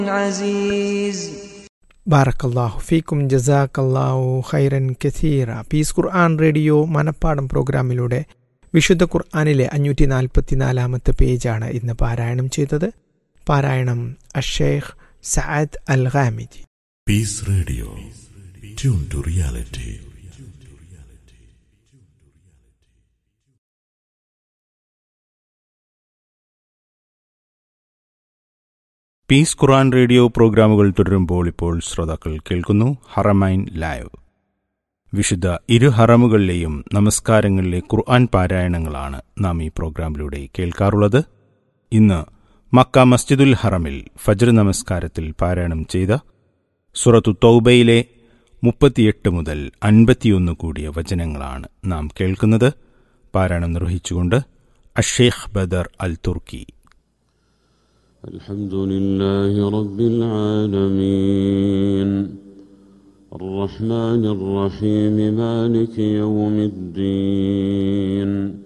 عزيز ബാറക്കല്ലാഹു ഫീക്കും ജസാക്കല്ലാഹു ഖൈറൻ കസീറ പീസ് ഖുർആൻ റേഡിയോ മനപ്പാടം പ്രോഗ്രാമിലൂടെ വിശുദ്ധ ഖുർആാനിലെ അഞ്ഞൂറ്റി നാൽപ്പത്തിനാലാമത്തെ പേജാണ് ഇന്ന് പാരായണം ചെയ്തത് പാരായണം അഷേഖ് Saad Al Ghamidi Peace Radio. Tune to reality. Peace Quran radio പ്രോഗ്രാമുകൾ തുടരുമ്പോൾ ഇപ്പോൾ ശ്രോതാക്കൾ കേൾക്കുന്നു ഹറമൈൻ ലൈവ് വിശുദ്ധ ഇരു ഹറമുകളിലെയും നമസ്കാരങ്ങളിലെ ഖുർആൻ പാരായണങ്ങളാണ് നാം ഈ പ്രോഗ്രാമിലൂടെ കേൾക്കാറുള്ളത് ഇന്ന് മക്ക മസ്ജിദുൽ ഹറമിൽ ഫജ്ർ നമസ്കാരത്തിൽ പാരായണം ചെയ്ത സുറത്തു തൗബയിലെ മുപ്പത്തിയെട്ട് മുതൽ അൻപത്തിയൊന്ന് കൂടിയ വചനങ്ങളാണ് നാം കേൾക്കുന്നത് പാരായണം നിർവഹിച്ചുകൊണ്ട് അഷേഖ് ബദർ അൽ തുർക്കി الحمد لله رب العالمين الرحمن الرحيم مالك يوم الدين